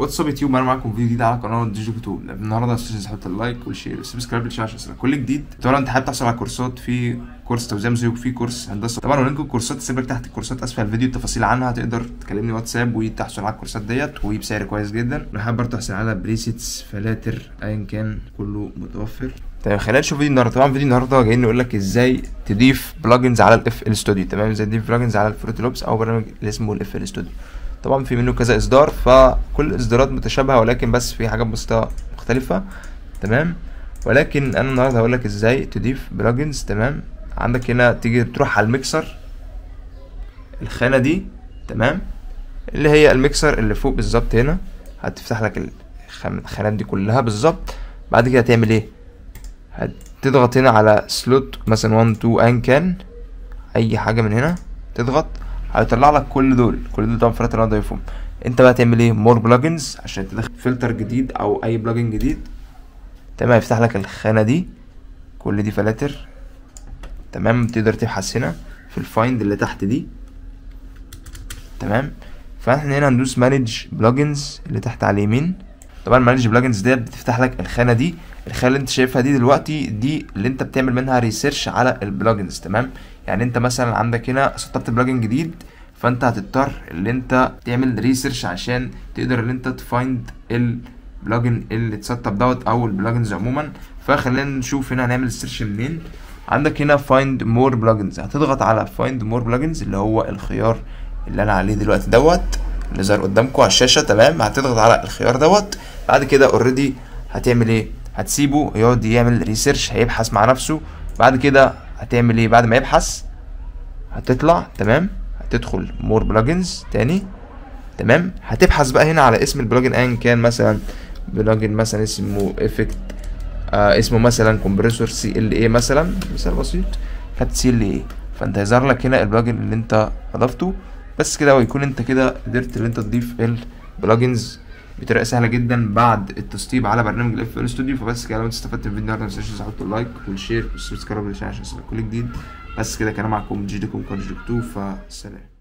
واتساب يوتيوب انا معاكم فيديو جديد على قناه ديجي يوتيوب النهارده استاذ حط اللايك والشير والسبسكرايب للشاشه عشان يوصلك كل جديد طبعا انت حابب تحصل على كورسات في كورس توزيع موسيقى وفي كورس هندسه طبعا ولينك الكورسات سيب لك تحت الكورسات اسفل الفيديو التفاصيل عنها تقدر تكلمني واتساب وتحصل على الكورسات ديت وبسعر كويس جدا لو حابب برضه تحصل على بريسيتس فلاتر ايا كان كله متوفر طيب خلينا نشوف فيديو النهارده طبعا فيديو النهارده جايين نقول لك ازاي تضيف بلجنز على الاف ال ستوديو تمام ازاي تضيف بلجنز على الفروت لوبس او برنامج اللي اسمه الاف ال ستوديو طبعا في منه كذا اصدار فكل الاصدارات متشابهه ولكن بس في حاجات بسيطه مختلفه تمام ولكن انا النهارده هقول لك ازاي تضيف بلجنز تمام عندك هنا تيجي تروح على الميكسر الخانه دي تمام اللي هي الميكسر اللي فوق بالظبط هنا هتفتح لك الخان- الخانات دي كلها بالظبط بعد كده هتعمل ايه هتضغط هنا على سلوت مثلا 1 2 ان كان اي حاجه من هنا تضغط هيطلع لك كل دول كل دول طبعا فرات اللي انا ضايفهم انت بقى تعمل ايه مور بلجنز عشان تدخل فلتر جديد او اي بلجن جديد تمام يفتح لك الخانه دي كل دي فلاتر تمام تقدر تبحث هنا في الفايند اللي تحت دي تمام فاحنا هنا هندوس مانج بلجنز اللي تحت على اليمين طبعا مانج بلجنز ديت بتفتح لك الخانه دي الخانه اللي انت شايفها دي دلوقتي دي اللي انت بتعمل منها ريسيرش على البلجنز تمام يعني انت مثلا عندك هنا سطبت بلجن جديد فانت هتضطر ان انت تعمل ريسيرش عشان تقدر ان انت تفايند البلجن اللي اتسطب دوت او البلجنز عموما فخلينا نشوف هنا هنعمل السيرش منين عندك هنا فايند مور بلجنز هتضغط على فايند مور بلجنز اللي هو الخيار اللي انا عليه دلوقتي دوت اللي ظهر قدامكم على الشاشه تمام هتضغط على الخيار دوت بعد كده اوريدي هتعمل ايه هتسيبه يقعد يعمل ريسيرش هيبحث مع نفسه بعد كده هتعمل ايه بعد ما يبحث هتطلع تمام هتدخل مور بلجنز تاني تمام هتبحث بقى هنا على اسم البلجن ايا كان مثلا بلجن مثلا اسمه افكت آه اسمه مثلا كومبريسور سي ال اي مثلا مثال بسيط خدت سي ال اي فانت هيظهر لك هنا البلجن اللي انت اضفته بس كده ويكون انت كده قدرت ان انت تضيف البلجنز بطريقه سهله جدا بعد التسطيب على برنامج الاف ال ستوديو فبس كده لو انت استفدت من الفيديو النهارده ما تنساش تحط اللايك والشير والسبسكرايب للشانل عشان يوصلك كل جديد بس كده كان معاكم جي دي كوم كارج 2 فسلام